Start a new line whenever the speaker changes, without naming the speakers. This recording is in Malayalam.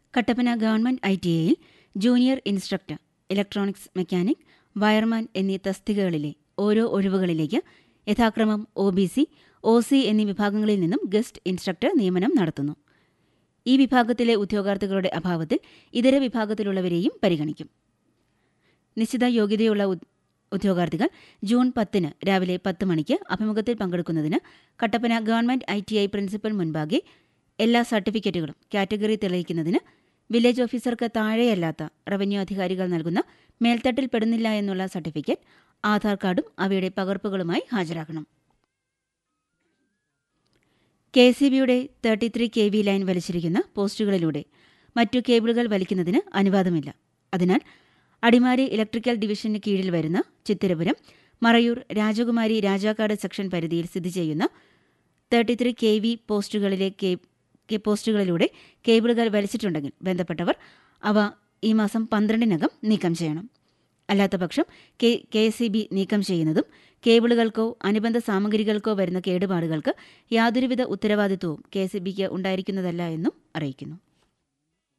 കട്ടപ്പന ഗവൺമെന്റ് ഐ ടി ഐയിൽ junior instructor electronics mechanic wireman എന്നീ തസ്തികകളിലെ ഓരോ ഒഴിവുകളിലേക്ക് യഥാക്രമം O B C O C എന്നീ വിഭാഗങ്ങളിൽ നിന്നും ഗസ്റ്റ് ഇൻസ്ട്രക്ടർ നിയമനം നടത്തുന്നു ഈ വിഭാഗത്തിലെ ഉദ്യോഗാർത്ഥികളുടെ അഭാവത്തിൽ ഇതര വിഭാഗത്തിലുള്ളവരെയും പരിഗണിക്കും നിശ്ചിത യോഗ്യതയുള്ള ഉദ്- ഉദ്യോഗാർത്ഥികൾ ജൂൺ പത്തിന് രാവിലെ പത്ത് മണിക്ക് അഭിമുഖത്തിൽ പങ്കെടുക്കുന്നതിന് Kattappana government I T I principal മുൻപാകെ എല്ലാ സർട്ടിഫിക്കറ്റുകളും കാറ്റഗറി തെളിയിക്കുന്നതിന് വില്ലേജ് ഓഫീസർക്ക് താഴെയല്ലാത്ത റവന്യൂ അധികാരികൾ നൽകുന്ന മേൽത്തട്ടിൽ പെടുന്നില്ല എന്നുള്ള സർട്ടിഫിക്കറ്റ് ആധാർ കാർഡും അവയുടെ പകർപ്പുകളുമായി ഹാജരാക്കണം കെ സി ബിയുടെ thirty three K V line വലിച്ചിരിക്കുന്ന പോസ്റ്റുകളിലൂടെ മറ്റു കേബിളുകൾ വലിക്കുന്നതിന് അനുവാദമില്ല അതിനാൽ അടിമാലി ഇലക്ട്രിക്കൽ ഡിവിഷന് കീഴിൽ വരുന്ന ചിത്തിരപുരം മറയൂർ രാജകുമാരി രാജാക്കാട് സെക്ഷൻ പരിധിയിൽ സ്ഥിതി ചെയ്യുന്ന തേർട്ടി ത്രീ കെ വി പോസ്റ്റുകളിലെ കേ കേ- പോസ്റ്റുകളിലൂടെ കേബിളുകൾ വലിച്ചിട്ടുണ്ടെങ്കിൽ ബന്ധപ്പെട്ടവർ അവ ഈ മാസം പന്ത്രണ്ടിനകം നീക്കം ചെയ്യണം അല്ലാത്തപക്ഷം കെ കെ എസ് ബി നീക്കം ചെയ്യുന്നതും കേബിളുകൾക്കോ അനുബന്ധ സാമഗ്രികൾക്കോ വരുന്ന കേടുപാടുകൾക്ക് യാതൊരുവിധ ഉത്തരവാദിത്വവും കെ എസ് ബിക്ക് ഉണ്ടായിരിക്കുന്നതല്ല എന്നും അറിയിക്കുന്നു